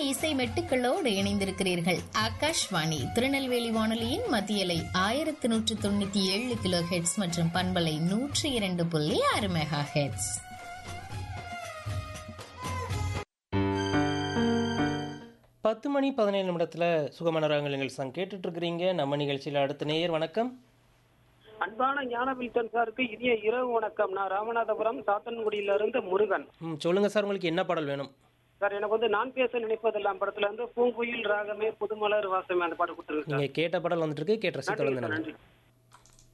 இசை மெட்டுக்களோடு இணைந்திருக்கிறீர்கள் ஆகாஷ்வாணி திருநெல்வேலி வானொலியின் மத்தியலை ஆயிரத்தி நூற்று தொண்ணூத்தி ஏழு கிலோ ஹெட்ஸ் மற்றும் பண்பலை நூற்றி இரண்டு புள்ளி ஆறு மெகா ஹெட்ஸ் பத்து மணி பதினேழு நிமிடத்தில் சுகமான ராகங்கள் நிகழ்ச்சி கேட்டுட்டு இருக்கிறீங்க நம்ம நிகழ்ச்சியில் அடுத்த நேயர் வணக்கம் அன்பான ஞானபில்டன் சாருக்கு இனிய இரவு வணக்கம் நான் ராமநாதபுரம் சாத்தன்குடியில இருந்து முருகன் ம் சொல்லுங்கள் சார் உங்களுக்கு என்ன பாடல் வேணும் சார் எனக்கு வந்து நான் பேச நினைப்பதெல்லாம் படத்துல இருந்து பூங்குயில் ராகமே புதுமலர் வாசமே அந்த பாட்டு கொடுத்துருங்க சார் நீங்கள் கேட்ட பாடல் வந்துட்டு இருக்கு கேட்ட ரசி நன்றி தொடர்ந்து சார் நன்றி நன்றி